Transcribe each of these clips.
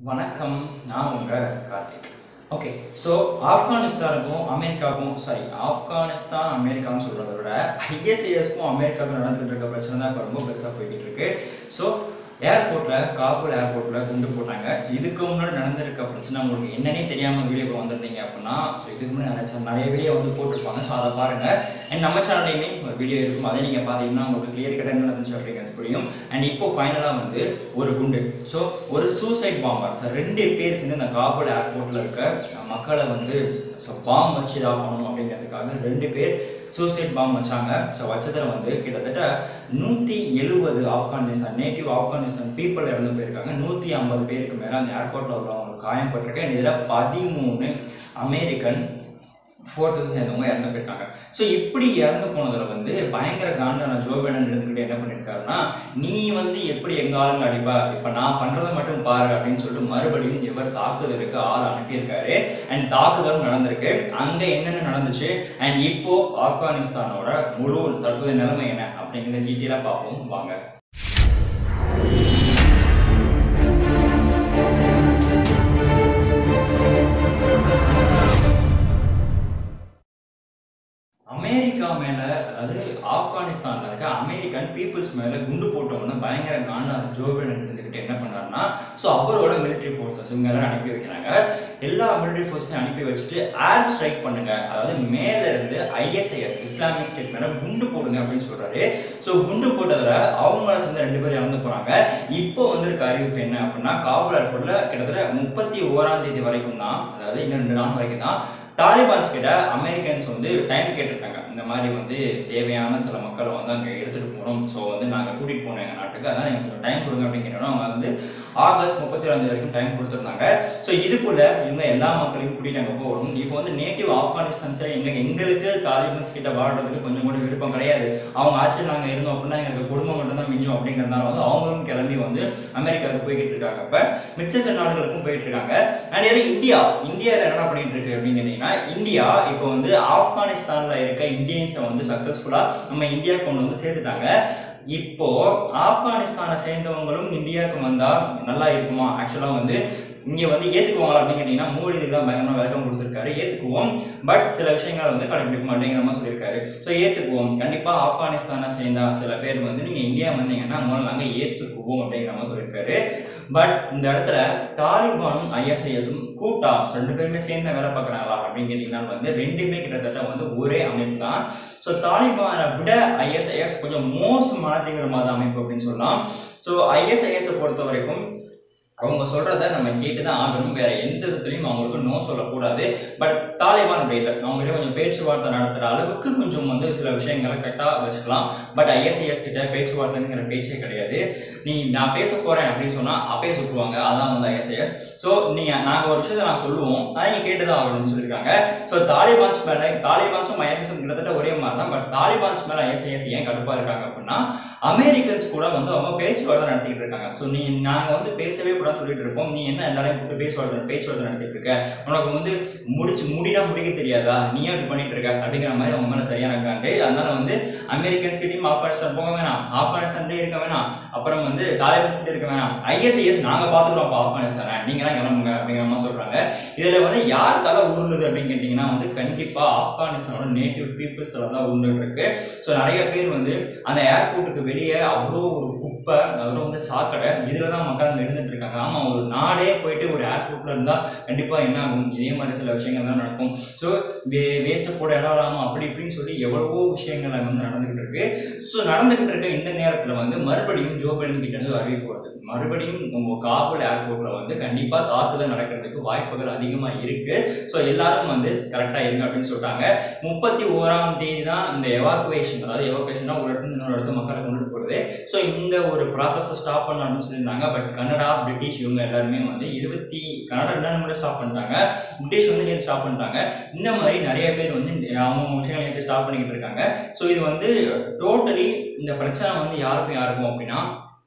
வணக்கம் நான் உங்கள் கார்த்திக் ஓகே ஸோ ஆப்கானிஸ்தானுக்கும் அமெரிக்காவுக்கும் சாரி ஆப்கானிஸ்தான் அமெரிக்கான்னு சொல்கிறத விட ஐஎஸ்ஐஎஸ்க்கும் அமெரிக்காவுக்கும் நடந்துகிட்டு இருக்க பிரச்சனை தான் இப்போ ரொம்ப பெருசாக போய்கிட்டு இருக்கு ஸோ ஏர்போர்ட்டில் காபூல் ஏர்போர்ட்டில் குண்டு போட்டாங்க ஸோ இதுக்கு முன்னாடி நடந்திருக்க பிரச்சனை உங்களுக்கு என்னன்னே தெரியாமல் வீடியோ வந்திருந்தீங்க அப்படின்னா ஸோ இதுக்கு முன்னாடி நிறைய channel- நிறைய வீடியோ வந்து போட்டிருப்பாங்க ஸோ அதை பாருங்கள் அண்ட் நம்ம சேனல்லையுமே ஒரு வீடியோ இருக்கும் அதை நீங்கள் பார்த்தீங்கன்னா உங்களுக்கு கிளியர் கட்டாக என்ன நடந்துச்சு அப்படிங்கிறது புரியும் அண்ட் இப்போ ஃபைனலாக வந்து ஒரு குண்டு ஸோ ஒரு சூசைட் பாம்பர் சார் ரெண்டு பேர் சேர்ந்து இந்த காபூல் ஏர்போர்ட்டில் இருக்க மக்களை வந்து ஸோ பாம் வச்சு இதாக பண்ணணும் அப்படிங்கிறதுக்காக ரெண்டு பேர் சூசைட் பாம் வச்சாங்க ஸோ வச்சதில் வந்து கிட்டத்தட்ட நூற்றி எழுபது ஆப்கானிஸ்தான் நேட்டிவ் ஆப்கானிஸ்தான் பீப்புள் இறந்து போயிருக்காங்க நூற்றி ஐம்பது பேருக்கு மேலே அந்த ஏர்போர்ட்டில் உள்ளவங்களுக்கு காயப்பட்டிருக்கு இதில் பதிமூணு அமெரிக்கன் ஃபோர்ஸஸ் சேர்ந்தவங்க இறந்து போயிருக்காங்க ஸோ இப்படி இறந்து போனதில் வந்து பயங்கர காண்டான ஜோ பைடன் எடுத்துக்கிட்டு என்ன பண்ணியிருக்காருன்னா நீ வந்து எப்படி எங்க ஆளுங்க அடிப்பா இப்போ நான் பண்ணுறதை மட்டும் பாரு அப்படின்னு சொல்லிட்டு மறுபடியும் இவர் தாக்குதலுக்கு ஆள் அனுப்பியிருக்காரு அண்ட் தாக்குதலும் நடந்திருக்கு அங்கே என்னென்ன நடந்துச்சு அண்ட் இப்போ ஆப்கானிஸ்தானோட முழு தற்போதைய நிலைமை என்ன அப்படிங்கிறத டீட்டெயிலாக பார்ப்போம் வாங்க அமெரிக்கா மேல அதாவது ஆப்கானிஸ்தான்ல இருக்க அமெரிக்கன் பீப்புள்ஸ் மேல குண்டு போட்டவங்க பயங்கர காண்டா ஜோ பைடன் இருந்துகிட்டு என்ன பண்ணாருன்னா ஸோ அவரோட மிலிட்டரி ஃபோர்ஸஸ் இவங்க எல்லாம் அனுப்பி வைக்கிறாங்க எல்லா மிலிட்டரி ஃபோர்ஸையும் அனுப்பி வச்சுட்டு ஏர் ஸ்ட்ரைக் பண்ணுங்க அதாவது மேல இருந்து ஐஎஸ்ஐஎஸ் இஸ்லாமிக் ஸ்டேட் மேல குண்டு போடுங்க அப்படின்னு சொல்றாரு ஸோ குண்டு போட்டதுல அவங்கள சேர்ந்து ரெண்டு பேரும் இறந்து போறாங்க இப்போ வந்திருக்க அறிவிப்பு என்ன அப்படின்னா காபூல் ஏர்போர்ட்ல கிட்டத்தட்ட முப்பத்தி ஓராம் தேதி வரைக்கும் தான் அதாவது இன்னும் ரெண்டு நாள் வரைக்கும் தான் தாலிபான்ஸ் கிட்ட அமெரிக்கன்ஸ் வந்து டைம் கேட்டிருக்காங்க இந்த மாதிரி வந்து தேவையான சில மக்களை வந்து அங்கே எடுத்துகிட்டு போகணும் ஸோ வந்து நாங்கள் கூட்டிகிட்டு போனோம் எங்கள் நாட்டுக்கு அதனால் எங்களுக்கு டைம் கொடுங்க அப்படின்னு கேட்டோம் அவங்க வந்து ஆகஸ்ட் முப்பத்தி ரெண்டு வரைக்கும் டைம் கொடுத்துருந்தாங்க ஸோ இதுக்குள்ள இவங்க எல்லா மக்களையும் கூட்டிட்டு அங்கே போகணும் இப்போ வந்து நேட்டிவ் ஆப்கானிஸ்தான் எங்க எங்களுக்கு தாலிபான்ஸ் கிட்ட வாழ்றதுக்கு கொஞ்சம் கூட விருப்பம் கிடையாது அவங்க ஆட்சியில் நாங்கள் இருந்தோம் அப்படின்னா எங்களுக்கு குடும்பம் மட்டும் தான் மிஞ்சம் அப்படிங்கிறதுனால வந்து அவங்களும் கிளம்பி வந்து அமெரிக்காவுக்கு போய்கிட்டு இருக்காங்க அப்போ மிச்ச சில நாடுகளுக்கும் போயிட்டு இருக்காங்க அண்ட் இது இந்தியா இந்தியாவில் என்ன பண்ணிட்டு இருக்கு அப்படின்னு கேட்டீங்கன்னா இந்தியா இப்போ வந்து ஆப்கானிஸ்தான்ல இருக்க இந்தியன்ஸை வந்து சக்சஸ்ஃபுல்லா நம்ம இந்தியா கொண்டு வந்து சேர்த்துட்டாங்க இப்போ ஆப்கானிஸ்தானை சேர்ந்தவங்களும் இந்தியாவுக்கு வந்தா நல்லா இருக்குமா ஆக்சுவலா வந்து இங்க வந்து ஏத்துக்குவாங்களா அப்படின்னு கேட்டீங்கன்னா மோடி இதுக்கு தான் பயங்கரமா வெல்கம் கொடுத்துருக்காரு ஏத்துக்குவோம் பட் சில விஷயங்கள் வந்து கடைபிடிக்க மாட்டேங்கிற மாதிரி சொல்லியிருக்காரு ஸோ ஏத்துக்குவோம் கண்டிப்பா ஆப்கானிஸ்தானை சேர்ந்தா சில பேர் வந்து நீங்க இந்தியா வந்தீங்கன்னா முதல்ல நாங்க ஏத்துக்குவோம் அப்படிங்கிற மாதிரி சொல்லியிருக்காரு பட் இந்த இடத்துல தாலிபானும் ஐஎஸ்ஐஎஸும் கூட்டா ரெண்டு பேருமே சேர்ந்து வேலை பார்க்குறாங்களா அப்படின்னு கேட்டிங்கன்னா வந்து ரெண்டுமே கிட்டத்தட்ட வந்து ஒரே அமைப்பு தான் ஸோ தாலிபானை விட ஐஎஸ்ஐஎஸ் கொஞ்சம் மோசமானதுங்கிற மாதிரி அமைப்பு அப்படின்னு சொல்லலாம் ஸோ ஐஎஸ்ஐஎஸை பொறுத்த வரைக்கும் அவங்க சொல்றத நம்ம கேட்டு தான் ஆகணும் வேற எந்த விதத்துலையும் அவங்களுக்கு நோ சொல்லக்கூடாது பட் தாலிபான் அப்படி இல்லை அவங்ககிட்ட கொஞ்சம் பேச்சுவார்த்தை நடத்துற அளவுக்கு கொஞ்சம் வந்து சில விஷயங்களை கரெக்டாக வச்சுக்கலாம் பட் ஐஎஸ்ஐஎஸ் கிட்ட பேச்சுவார்த்தைங்கிற பேச்சே கிடையாது நீ நான் பேச போறேன் அப்படின்னு சொன்னா அப்பயே சொல்லுவாங்க அதான் வந்து ஐஎஸ்ஐஎஸ் ஸோ நீ நாங்கள் ஒரு விஷயத்தை நான் சொல்லுவோம் அதை நீங்கள் கேட்டு தான் ஆகணும்னு சொல்லியிருக்காங்க ஸோ தாலிபான்ஸ் மேலே தாலிபான்ஸும் ஐஎஸ்ஐஎஸும் கிட்டத்தட்ட ஒரே மாதிரி தான் பட் தாலிபான்ஸ் மேலே ஐஎஸ்ஐஎஸ் ஏன் கடுப்பாக இருக்காங்க அப்படின்னா அமெரிக்கன்ஸ் கூட வந்து அவங்க பேச்சுவார்த்தை நடத்திட்டு இருக்காங்க ஸோ நீ நாங்கள் வந்து பேசவே கூடாதுன்னு சொல்லிட்டு இருப்போம் நீ என்ன எல்லாரையும் கூப்பிட்டு பேச்சுவார்த்தை பேச்சுவார்த்தை நடத்திட்டு இருக்க உனக்கு வந்து முடிச்சு முடினா முடிக்க தெரியாதா நீ அப்படி பண்ணிட்டு இருக்க அப்படிங்கிற மாதிரி அவங்க மேலே சரியான காண்டு அதனால வந்து அமெரிக்கன்ஸ் கிட்டையும் ஆப்கானிஸ்தான் போக வேணாம் ஆப்கானிஸ்தான்லேயே இருக்க வேணாம் அப்புறம் வந்து தாலிபான்ஸ் கிட்ட இருக்க வேணாம் ஐஎஸ்ஐஎஸ் நாங்கள் பார்த்துக்குறோம் அப்போ ஆப்கானிஸ்தானை நீங்க தான் கிளம்புங்க அப்படிங்கிற மாதிரி சொல்றாங்க இதுல வந்து யார் தலை உருளுது அப்படின்னு கேட்டீங்கன்னா வந்து கண்டிப்பா ஆப்கானிஸ்தானோட நேட்டிவ் பீப்புள்ஸ் தான் உருண்டுட்டு இருக்கு ஸோ நிறைய பேர் வந்து அந்த ஏர்போர்ட்டுக்கு வெளியே அவ்வளோ ஒரு குப்பை அவ்வளோ வந்து சாக்கடை இதுல தான் மக்கள் அங்கே இருந்துட்டு இருக்காங்க ஆமா ஒரு நாடே போயிட்டு ஒரு ஏர்போர்ட்ல இருந்தா கண்டிப்பா என்ன ஆகும் இதே மாதிரி சில விஷயங்கள் தான் நடக்கும் ஸோ வே வேஸ்ட்டை போட இடம் இல்லாமல் அப்படி இப்படின்னு சொல்லி எவ்வளவோ விஷயங்கள் அங்க வந்து நடந்துகிட்டு இருக்கு ஸோ நடந்துகிட்டு இருக்க இந்த நேரத்தில் வந்து மறுபடியும் ஜோ பைடன் கிட்ட இருந்து அறிவிப்பு வருது மறுபடியும் உங்க காபூல் ஏர்போர்ட்ல வந்து கண்டிப்பா தாக்குதல் நடக்கிறதுக்கு வாய்ப்புகள் அதிகமா இருக்கு ஸோ எல்லாரும் வந்து கரெக்டா இருங்க அப்படின்னு சொல்லிட்டாங்க முப்பத்தி ஓராம் தேதி தான் இந்த எவாக்குவேஷன் அதாவது எவாக்குவேஷனா ஒரு இடத்துல இன்னொரு இடத்துல மக்களை கொண்டுட்டு போறது ஸோ இந்த ஒரு ப்ராசஸை ஸ்டாப் பண்ணணும் அப்படின்னு சொல்லியிருந்தாங்க பட் கனடா பிரிட்டிஷ் இவங்க எல்லாருமே வந்து இருபத்தி கனடா ரெண்டு முறை ஸ்டாப் பண்ணிட்டாங்க பிரிட்டிஷ் வந்து நேற்று ஸ்டாப் பண்ணிட்டாங்க இந்த மாதிரி நிறைய பேர் வந்து அவங்க விஷயங்கள் நேற்று ஸ்டாப் பண்ணிக்கிட்டு இருக்காங்க ஸோ இது வந்து டோட்டலி இந்த பிரச்சனை வந்து யாருக்கும் யாருக்கும் அப்படின்னா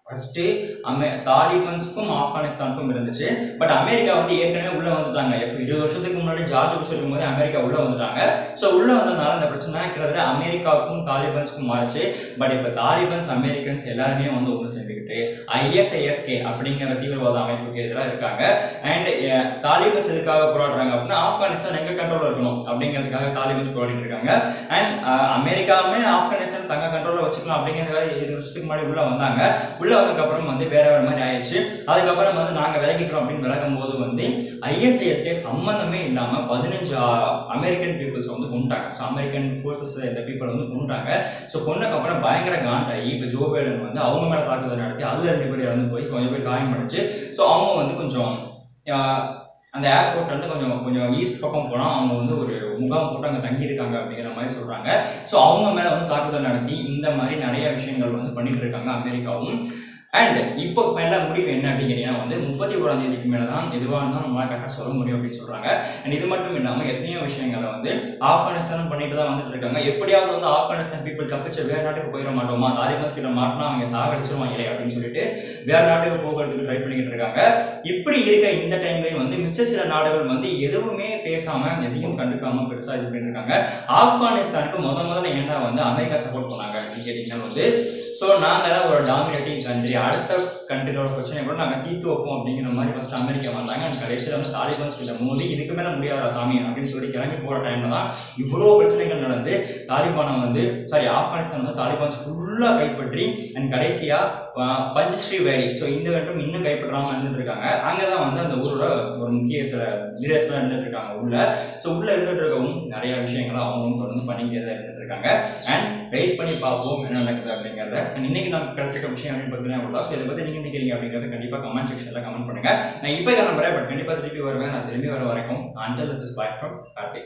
ஃபர்ஸ்ட் அமெ தாலிபன்ஸ்க்கும் ஆப்கானிஸ்தானுக்கும் இருந்துச்சு பட் அமெரிக்கா வந்து ஏற்கனவே உள்ள வந்துட்டாங்க எப்போ இருபது வருஷத்துக்கு முன்னாடி ஜார்ஜ் புஷ் இருக்கும்போது அமெரிக்கா உள்ள வந்துட்டாங்க ஸோ உள்ள வந்ததுனால இந்த பிரச்சனை கிட்டத்தட்ட அமெரிக்காவுக்கும் தாலிபன்ஸ்க்கும் மாறுச்சு பட் இப்போ தாலிபன்ஸ் அமெரிக்கன்ஸ் எல்லாருமே வந்து ஒன்று சேர்ந்துக்கிட்டு ஐஎஸ்ஐஎஸ்கே அப்படிங்கிற தீவிரவாத அமைப்புக்கு எதிராக இருக்காங்க அண்ட் தாலிபன்ஸ் எதுக்காக போராடுறாங்க அப்படின்னா ஆப்கானிஸ்தான் எங்க கண்ட்ரோல் இருக்கணும் அப்படிங்கிறதுக்காக தாலிபன்ஸ் போராடிட்டு இருக்காங்க அண்ட் அமெரிக்காவுமே ஆப்கானிஸ்தான் தங்க கண்ட்ரோலில் வச்சுக்கலாம் அப்படிங்கிறதுக்காக இருபது வருஷத்துக்கு முன்னாடி உள்ள வந்தாங்க உள்ள வந்ததுக்கப்புறம் வந்து வேற வேற மாதிரி ஆயிடுச்சு அதுக்கப்புறம் வந்து நாங்கள் விலகிக்கிறோம் அப்படின்னு விலகும் போது வந்து ஐஎஸ்ஐஎஸ்கே சம்மந்தமே இல்லாமல் பதினஞ்சு அமெரிக்கன் பீப்புள்ஸ் வந்து கொண்டாங்க ஸோ அமெரிக்கன் ஃபோர்ஸஸ் இந்த பீப்புள் வந்து கொண்டாங்க ஸோ கொண்டக்கப்புறம் பயங்கர காண்டாகி இப்போ ஜோ பைடன் வந்து அவங்க மேலே தாக்குதல் நடத்தி அதில் ரெண்டு பேர் இறந்து போய் கொஞ்சம் பேர் காயம் அடைச்சு ஸோ அவங்க வந்து கொஞ்சம் ஆஹ், அந்த ஏர்போர்ட்ல இருந்து கொஞ்சம் கொஞ்சம் ஈஸ்ட் பக்கம் போனால் அவங்க வந்து ஒரு முகாம் போட்டு அங்கே தங்கியிருக்காங்க அப்படிங்கிற மாதிரி சொல்கிறாங்க ஸோ அவங்க மேலே வந்து தாக்குதல் நடத்தி இந்த மாதிரி நிறைய விஷயங்கள் வந்து பண்ணிட்டு இருக்காங்க அமெரிக்காவும் அண்ட் இப்போ ஃபைனலாக முடிவு என்ன அப்படிங்கிறீங்கன்னா வந்து முப்பத்தி ஓராம் தேதிக்கு மேலே தான் எதுவாக இருந்தாலும் நம்மளால் கரெக்டாக சொல்ல முடியும் அப்படின்னு சொல்கிறாங்க அண்ட் இது மட்டும் இல்லாமல் எத்தனையோ விஷயங்களை வந்து ஆப்கானிஸ்தான் பண்ணிட்டு தான் வந்துட்டு இருக்காங்க எப்படியாவது வந்து ஆப்கானிஸ்தான் பீப்புள் தப்பிச்சு வேறு நாட்டுக்கு போயிட மாட்டோமா தாலிபான்ஸ் கிட்ட மாட்டினா அவங்க சாகடிச்சிருவாங்களே அப்படின்னு சொல்லிட்டு வேற நாட்டுக்கு போகிறதுக்கு ட்ரை பண்ணிக்கிட்டு இருக்காங்க இப்படி இருக்க இந்த டைம்லயும் வந்து மிச்ச சில நாடுகள் வந்து எதுவுமே பேசாம எதையும் கண்டுக்காம பெருசா இது பண்ணிட்டு இருக்காங்க ஆப்கானிஸ்தானுக்கு முத முதல்ல ஏன்டா வந்து அமெரிக்கா சப்போர்ட் பண்ணாங்க அப்படின்னு கேட்டீங்கன்னா வந்து ஸோ நாங்க தான் ஒரு டாமினேட்டிங் கண்ட்ரி அடுத்த கண்ட்ரியோட பிரச்சனை கூட நாங்க தீர்த்து வைப்போம் அப்படிங்கிற மாதிரி ஃபர்ஸ்ட் அமெரிக்கா வந்தாங்க அண்ட் கடைசியில் வந்து தாலிபான்ஸ் கிட்ட மோதி இதுக்கு மேல முடியாதா சாமி அப்படின்னு சொல்லி கிளம்பி போற டைம்ல தான் இவ்வளோ பிரச்சனைகள் நடந்து தாலிபானை வந்து சாரி ஆப்கானிஸ்தான் வந்து தாலிபான்ஸ் ஃபுல்லா கைப்பற்றி அண்ட் கடைசியா அஹ், பஞ்சஸ்ரீ வேலி ஸோ இந்த வட்டம் இன்னும் கைப்பற்றாம இருந்துட்டு இருக்காங்க அங்கதான் வந்து அந்த ஊரோட ஒரு முக்கிய சில லீடர்ஸ்லாம் இருந்துட்டு இருக்காங்க உள்ள ஸோ உள்ள இருந்துட்டு இருக்கவும் நிறைய விஷயங்களை அவங்க தொடர்ந்து பண்ணிக்கிட்டே தான் இருந்துட்டு இருக்காங்க அண்ட் வெயிட் பண்ணி பார்ப்போம் என்ன நடக்குது அப்படிங்கிறத And இன்னைக்கு நமக்கு கிடைச்சிருக்க விஷயம் அப்படின்னு பார்த்தீங்கன்னா அவ்வளோ ஸோ இதை பற்றி நீங்கள் நினைக்கிறீங்க அப்படிங்கிறத கண்டிப்பாக கமெண்ட் செக்ஷனில் கமெண்ட் பண்ணுங்க நான் இப்போ கிளம்புறேன் பட் கண்டிப்பாக திருப்பி வருவேன் நான் திரும்பி வர வரைக்கும் until this is bye from Karthik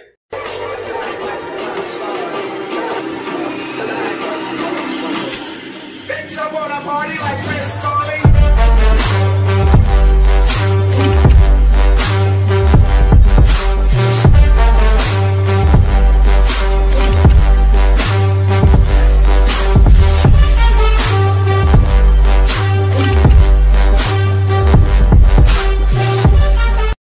Bitch, I wanna party like Chris